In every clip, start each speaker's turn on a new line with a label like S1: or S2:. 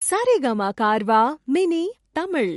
S1: Saregama கார்வா mini Tamil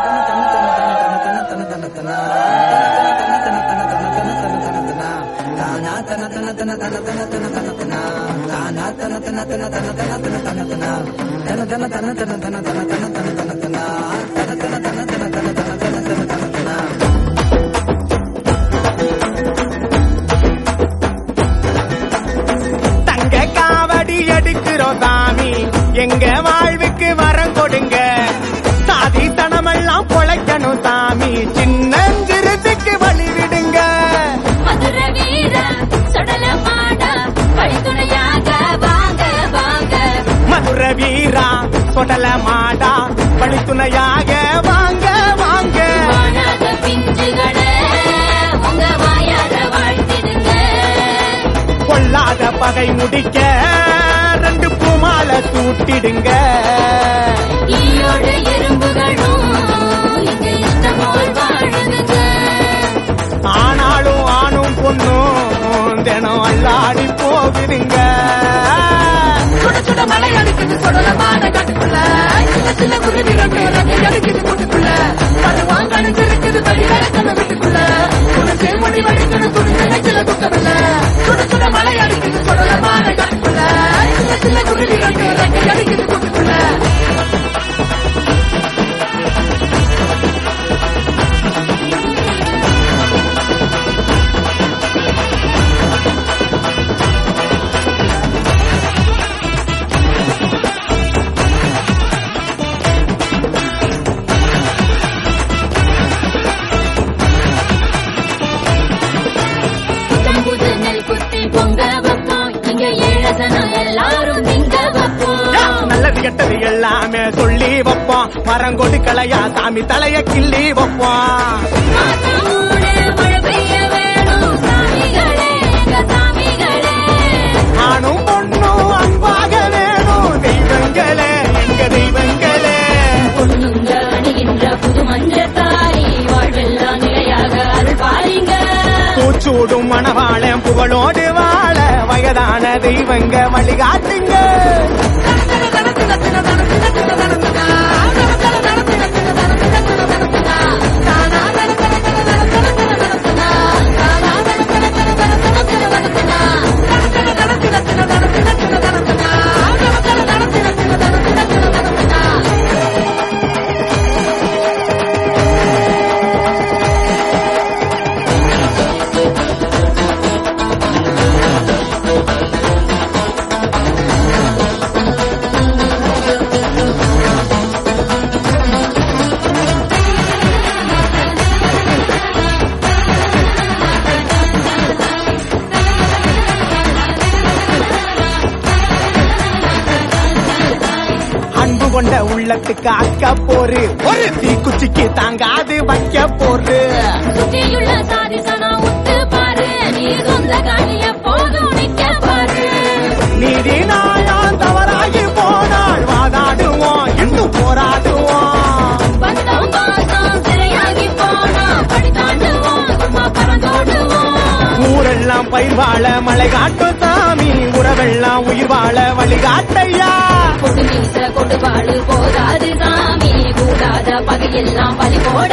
S2: தங்க காவடி எடுக்கிறோம் சாமி எங்க வாழ்வுக்கு வரம் கொடுங்க சாதி தனமெல்லாம் பொழைக்கணும் சாமி சின்னஞ்சிறுசுக்கு வழி விடுங்க
S3: மதுர வீர சுடல மாட வழித்துணையாக வாங்க வாங்க
S2: மதுர வீரா சொடல மாடா வழித்துணையாக வாங்க வாங்க
S3: வாழாத பிஞ்சுகளே உங்க வாயார வாழ்த்திடுங்க
S2: கொல்லாத பகை முடிக்க ரெண்டு பூமால சூட்டிடுங்க
S3: ஈயோடு எறும்புகளும் இங்க இஷ்டம் போல் வாழுதுங்க
S2: ஆனாலும் ஆணும் பொண்ணும் தினம் அல்லாடி போகுதுங்க
S4: சுட சுட மழை அடிக்குது சுடலமான காட்டுக்குள்ள சின்ன சின்ன குருவி ரெண்டு ரெண்டு அடிக்குது கூட்டுக்குள்ள அது வாங்கானு இருக்குது தடி விளக்கணும் வீட்டுக்குள்ள உனக்கு மணி வடிக்கணும் துணி நினைச்சல துக்கமில்ல சுட சுட மழை அடிக்குது சுடலமான காட்டுக்குள்ள சின்ன சின்ன குருவி ரெண்டு ரெண்டு அடிக்குது கூட்டுக்குள்ள
S3: புது நெல் குத்தி பொங்க வைப்போம் இங்க ஏழசனம் எல்லாரும் திங்க வைப்போம்
S2: நல்லது கெட்டது எல்லாமே சொல்லி வைப்போம் மரம் கொடுக்கலையா சாமி தலைய கிள்ளி வைப்போம்
S3: மாத்தாமூடு மழை பெய்ய வேணும் சாமிகளே எங்க சாமிகளே
S2: ஆணும் பொண்ணும் அன்பாக வேணும் தெய்வங்களே எங்க தெய்வங்களே
S3: பொண்ணுங்க அணிகின்ற புது மஞ்சத்தாரி வாழ்வெல்லாம் நிலையாக அருள் பாருங்க
S2: பூச்சூடும் மணவாளம் புகழோடு வாழ வயதான தெய்வங்க வழிகாட்டுங்க அன்பு கொண்ட உள்ளத்துக்கு அக்க போரு ஒரு தீக்குச்சிக்கு தாங்காது வைக்க போரு
S3: சுற்றியுள்ள சாதி சனா உத்து பாரு நீ சொந்த காணிய போதும் நிக்க பாரு
S2: நீதி நாயம் தவறாகி போனால் வாதாடுவோம் இன்னும் போராடுவோம்
S3: பந்தம் பாசம் சிறையாகி போனா படி தாண்டுவோம் சும்மா பறந்தோடுவோம்
S2: ஊரெல்லாம் பயிர் வாழ மழை காட்டும் சாமி உறவெல்லாம் உயிர் வாழ வழிகாட்டையா
S3: கொண்டு மீச கொண்டு பாடு போதாது சாமி கூடாத பகையெல்லாம் பலி போட